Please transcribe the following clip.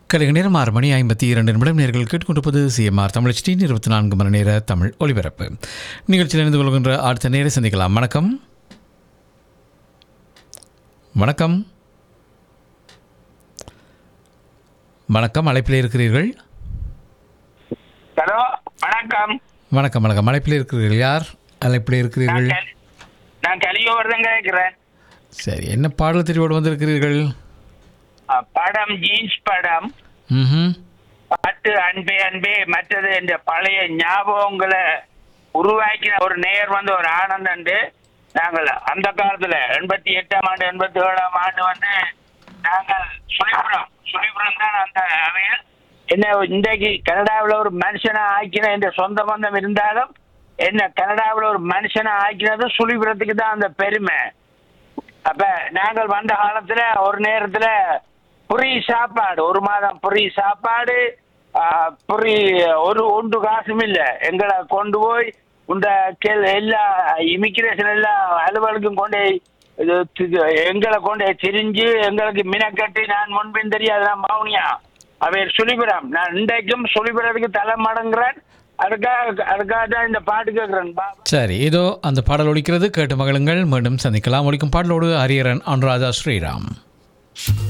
கலைக நேரம் ஆறு மணி ஐம்பத்தி இரண்டு நிமிடம் நேர்கள் கேட்டுக்கொண்டிருப்பது சிஎம்ஆர் தமிழ் ஸ்டீன் இருபத்தி நான்கு மணி நேர தமிழ் ஒலிபரப்பு நிகழ்ச்சியில் இணைந்து கொள்கின்ற அடுத்த நேரம் சந்திக்கலாம் வணக்கம் வணக்கம் வணக்கம் அழைப்பில் இருக்கிறீர்கள் ஹலோ வணக்கம் வணக்கம் வணக்கம் அழைப்பில் இருக்கிறீர்கள் யார் அழைப்பில் நான் இருக்கிறீர்கள் கல்- நான் கலியோர்தான் கேட்கிறேன் சரி என்ன பாடல் தெரிவோடு வந்திருக்கிறீர்கள் அஹ், படம் ஜீன்ஸ் படம் ம் பாட்டு அன்பே அன்பே மற்றது இந்த பழைய ஞாபகங்களை உருவாக்கின ஒரு நேர் வந்து ஒரு ஆனந்தண்டு நாங்கள் அந்த காலத்துல எண்பத்தி எட்டாம் ஆண்டு எண்பத்தி ஏழாம் ஆண்டு வந்து நாங்கள் சுழிபுரம் சுழிபுரம் தான் அந்த அவையில் என்ன இன்றைக்கு கனடாவில் ஒரு மனுஷனை ஆக்கின என்ற சொந்த பந்தம் இருந்தாலும் என்ன கனடாவில் ஒரு மனுஷனை ஆக்கினது சுழிபுரத்துக்கு தான் அந்த பெருமை அப்ப நாங்கள் வந்த காலத்துல ஒரு நேரத்துல புரி சாப்பாடு ஒரு மாதம் புரி சாப்பாடு ஆஹ், புரி ஒரு ஒன்று காசும் இல்ல எங்களை கொண்டு போய் இந்த கெல் எல்லா இமிகிரேஷன் எல்லா அலுவலுக்கும் கொண்டு போய் இது தி- எங்களை கொண்டு போய் திரிஞ்சு எங்களுக்கு மினக்கட்டி நான் முன்பின் தெரியாது நான் மௌனியா அவர் சுழிபுரம் நான் இன்றைக்கும் சுழிபுரத்துக்கு தலை மடங்குறேன் அதுக்காக அதுக்காக தான் இந்த பாட்டு கேட்கிறேன் பா சரி இதோ அந்த பாடல் ஒலிக்கிறது கேட்டு மகளுங்கள் மீண்டும் சந்திக்கலாம் ஒலிக்கும் பாடலோடு ஹரியரன் அனுராதா ஸ்ரீராம்